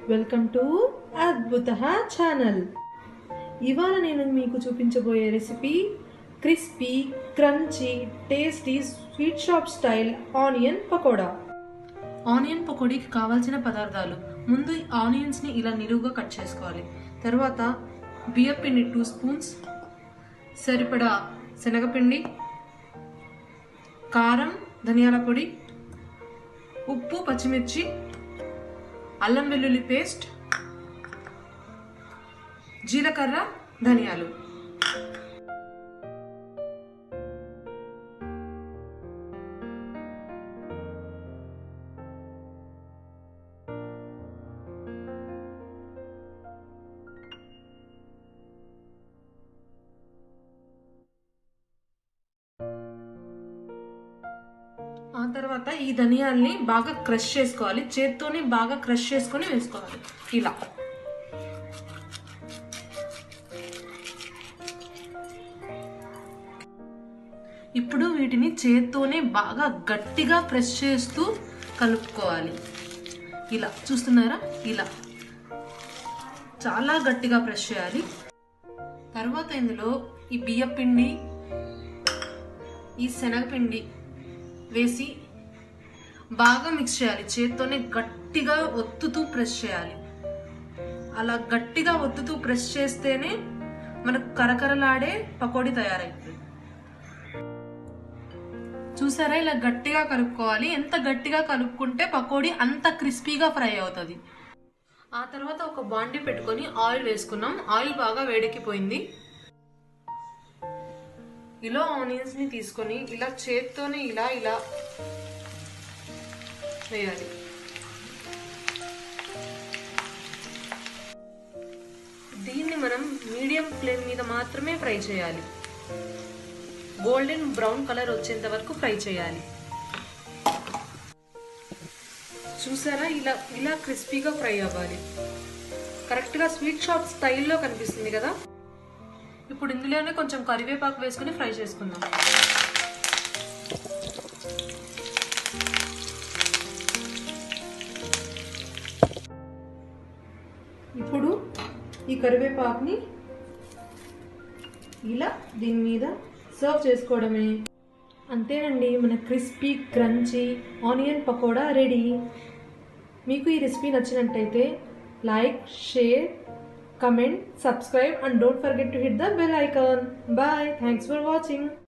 welcome to అద్భుత channel ఇవాళ నేను మీకు చూపించబోయే recipe crispy crunchy tasty sweet shop style onion pakoda onion పకోడీకి కావాల్సిన పదార్థాలు ముందు ఆనియన్స్ని ఇలా నిలువుగా కట్ చేసుకోవాలి తర్వాత బియ్యపిండి టూ స్పూన్స్ సరిపడా శనగపిండి కారం ధనియాల పొడి ఉప్పు పచ్చిమిర్చి అల్లం వెల్లుల్లి పేస్ట్ జీలకర్ర ధనియాలు ఆ తర్వాత ఈ ధనియాల్ని బాగా క్రష్ చేసుకోవాలి చేత్తోనే బాగా క్రష్ చేసుకొని వేసుకోవాలి ఇలా ఇప్పుడు వీటిని చేత్తోనే బాగా గట్టిగా ప్రెస్ చేస్తూ కలుపుకోవాలి ఇలా చూస్తున్నారా ఇలా చాలా గట్టిగా ప్రెస్ చేయాలి తర్వాత ఇందులో ఈ బియ్యపిండి ఈ శనగపిండి వేసి బాగా మిక్స్ చేయాలి చేత్తోనే గట్టిగా ఒత్తుతూ ప్రెస్ చేయాలి అలా గట్టిగా ఒత్తుతూ ప్రెస్ చేస్తేనే మనకు కరకరలాడే పకోడీ తయారైతుంది చూసారా ఇలా గట్టిగా కలుపుకోవాలి ఎంత గట్టిగా కలుపుకుంటే పకోడీ అంత క్రిస్పీగా ఫ్రై అవుతుంది ఆ తర్వాత ఒక బాండి పెట్టుకొని ఆయిల్ వేసుకున్నాం ఆయిల్ బాగా వేడెక్కిపోయింది ఇలా ఆనియన్స్ ని తీసుకొని ఇలా చేత్తోనే ఇలా ఇలా వేయాలి దీన్ని మనం మీడియం ఫ్లేమ్ మీద మాత్రమే ఫ్రై చేయాలి గోల్డెన్ బ్రౌన్ కలర్ వచ్చేంత వరకు ఫ్రై చేయాలి చూసారా ఇలా ఇలా క్రిస్పీగా ఫ్రై అవ్వాలి కరెక్ట్గా స్వీట్ షాప్ స్టైల్లో కనిపిస్తుంది కదా ఇప్పుడు ఇందులోనే కొంచెం కరివేపాకు వేసుకుని ఫ్రై చేసుకుందాం ఇప్పుడు ఈ కరివేపాకుని ఇలా దీని మీద సర్వ్ చేసుకోవడమే అంతేనండి మన crispy crunchy onion pakoda ready మీకు ఈ రెసిపీ నచ్చినట్టయితే like share comment subscribe and don't forget to hit the bell icon bye thanks for watching